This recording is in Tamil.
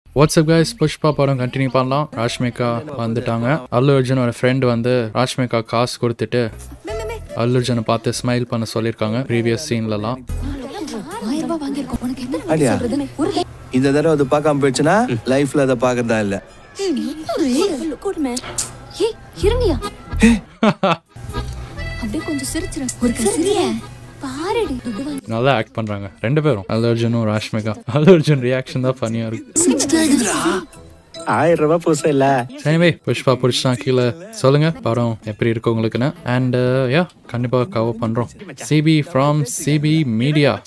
வாட்ஸ்அப் கைஸ் புஷ்பா படம் கண்டினியூ பண்ணலாம் ராஷ்மிகா வந்துட்டாங்க அல்லு அர்ஜுனோட ஃப்ரெண்ட் வந்து ராஷ்மிகா காசு கொடுத்துட்டு அல்லு அர்ஜுனை பார்த்து ஸ்மைல் பண்ண சொல்லியிருக்காங்க ப்ரீவியஸ் சீன்லலாம் ஆயிரம் ரூபாய் வாங்கியிருக்கோம் உனக்கு எத்தனை அப்படியா? சொல்றது ஒரு இந்த தடவை அது பார்க்காம போயிடுச்சுன்னா லைஃப்ல அதை பார்க்கறதா இல்ல ஏய் இருங்கயா அப்படியே கொஞ்சம் சிரிச்சிரு ஒரு சிரிய பாருடி துட்டு வாங்கி நல்லா ஆக்ட் பண்றாங்க ரெண்டு பேரும் அல்லு அர்ஜுனும் ராஷ்மிகா அல்லு அர்ஜுன் ரியாக்ஷன் தான் ஃபனியா இருக்கு ஆயிரம் ரூபாய் புதுசா இல்ல சரிவே புஷ்பா பிடிச்சா கீழே சொல்லுங்க படம் எப்படி இருக்கு உங்களுக்குன்னு அண்ட் யா கண்டிப்பா கவர் பண்றோம் சிபி ஃப்ரம் சிபி மீடியா